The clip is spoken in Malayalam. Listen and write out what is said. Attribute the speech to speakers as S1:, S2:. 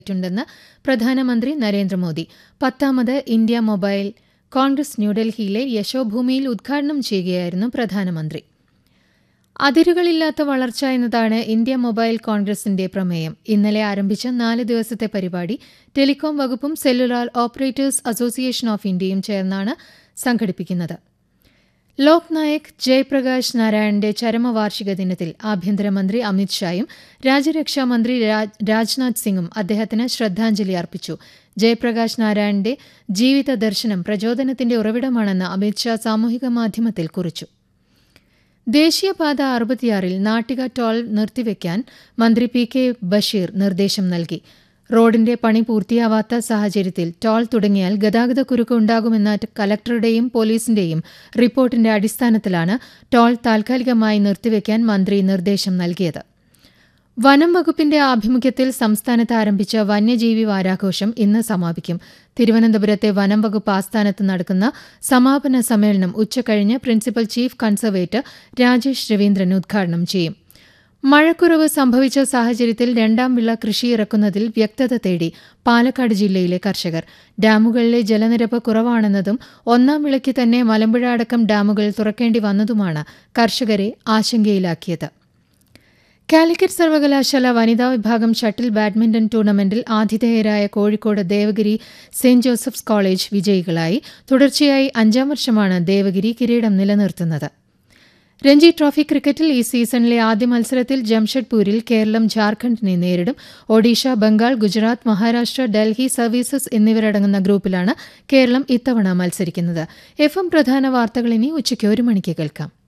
S1: ുണ്ടെന്ന് പ്രധാനമന്ത്രി നരേന്ദ്രമോദി പത്താമത് ഇന്ത്യ മൊബൈൽ കോൺഗ്രസ് ന്യൂഡൽഹിയിലെ യശോഭൂമിയിൽ ഉദ്ഘാടനം ചെയ്യുകയായിരുന്നു പ്രധാനമന്ത്രി അതിരുകളില്ലാത്ത വളർച്ച എന്നതാണ് ഇന്ത്യ മൊബൈൽ കോൺഗ്രസിന്റെ പ്രമേയം ഇന്നലെ ആരംഭിച്ച നാല് ദിവസത്തെ പരിപാടി ടെലികോം വകുപ്പും സെല്ലുലാർ ഓപ്പറേറ്റേഴ്സ് അസോസിയേഷൻ ഓഫ് ഇന്ത്യയും ചേർന്നാണ് സംഘടിപ്പിക്കുന്നത് ലോക് നായക് ജയപ്രകാശ് നാരായണന്റെ ചരമവാർഷിക ദിനത്തിൽ ആഭ്യന്തരമന്ത്രി അമിത്ഷായും രാജ്യരക്ഷാമന്ത്രി രാജ്നാഥ് സിംഗും അദ്ദേഹത്തിന് ശ്രദ്ധാഞ്ജലി അർപ്പിച്ചു ജയപ്രകാശ് നാരായണന്റെ ജീവിത ദർശനം പ്രചോദനത്തിന്റെ ഉറവിടമാണെന്ന് അമിത്ഷാ സാമൂഹിക മാധ്യമത്തിൽ കുറിച്ചു ദേശീയപാത അറുപത്തിയാറിൽ നാട്ടിക ടോൾ നിർത്തിവെക്കാൻ മന്ത്രി പി കെ ബഷീർ നിർദ്ദേശം നൽകി റോഡിന്റെ പണി പൂർത്തിയാവാത്ത സാഹചര്യത്തിൽ ടോൾ തുടങ്ങിയാൽ ഗതാഗതക്കുരുക്ക് ഉണ്ടാകുമെന്ന കലക്ടറുടെയും പോലീസിന്റെയും റിപ്പോർട്ടിന്റെ അടിസ്ഥാനത്തിലാണ് ടോൾ താൽക്കാലികമായി നിർത്തിവെക്കാൻ മന്ത്രി നിർദ്ദേശം നൽകിയത് വനം വകുപ്പിന്റെ ആഭിമുഖ്യത്തിൽ സംസ്ഥാനത്ത് ആരംഭിച്ച വന്യജീവി വാരാഘോഷം ഇന്ന് സമാപിക്കും തിരുവനന്തപുരത്തെ വനം വകുപ്പ് ആസ്ഥാനത്ത് നടക്കുന്ന സമാപന സമ്മേളനം ഉച്ചകഴിഞ്ഞ് principal chief conservator Rajesh Raveendran ഉദ്ഘാടനം ചെയ്യും മഴക്കുറവ് സംഭവിച്ച സാഹചര്യത്തിൽ രണ്ടാം വിള കൃഷി ഇറക്കുന്നതിൽ വ്യക്തത തേടി പാലക്കാട് ജില്ലയിലെ കർഷകർ ഡാമുകളിലെ ജലനിരപ്പ് കുറവാണെന്നതും ഒന്നാം വിളയ്ക്ക് തന്നെ മലമ്പുഴ അടക്കം ഡാമുകൾ തുറക്കേണ്ടി വന്നതുമാണ് കർഷകരെ ആശങ്കയിലാക്കിയത് കാലിക്കറ്റ് സർവകലാശാല വനിതാ വിഭാഗം ഷട്ടിൽ ബാഡ്മിന്റൺ ടൂർണമെന്റിൽ ആതിഥേയരായ കോഴിക്കോട് ദേവഗിരി സെന്റ് ജോസഫ്സ് കോളേജ് വിജയികളായി തുടർച്ചയായി അഞ്ചാം വർഷമാണ് ദേവഗിരി കിരീടം നിലനിർത്തുന്നത് രഞ്ജി ട്രോഫി ക്രിക്കറ്റിൽ ഈ സീസണിലെ ആദ്യ മത്സരത്തിൽ ജംഷഡ്പൂരിൽ കേരളം ജാർഖണ്ഡിനെ നേരിടും ഒഡീഷ ബംഗാൾ ഗുജറാത്ത് മഹാരാഷ്ട്ര ഡൽഹി സർവീസസ് എന്നിവരടങ്ങുന്ന ഗ്രൂപ്പിലാണ് കേരളം ഇത്തവണ മത്സരിക്കുന്നത് എഫ് എം പ്രധാന വാർത്തകൾ ഇനി ഉച്ചയ്ക്ക് ഒരു മണിക്ക് കേൾക്കാം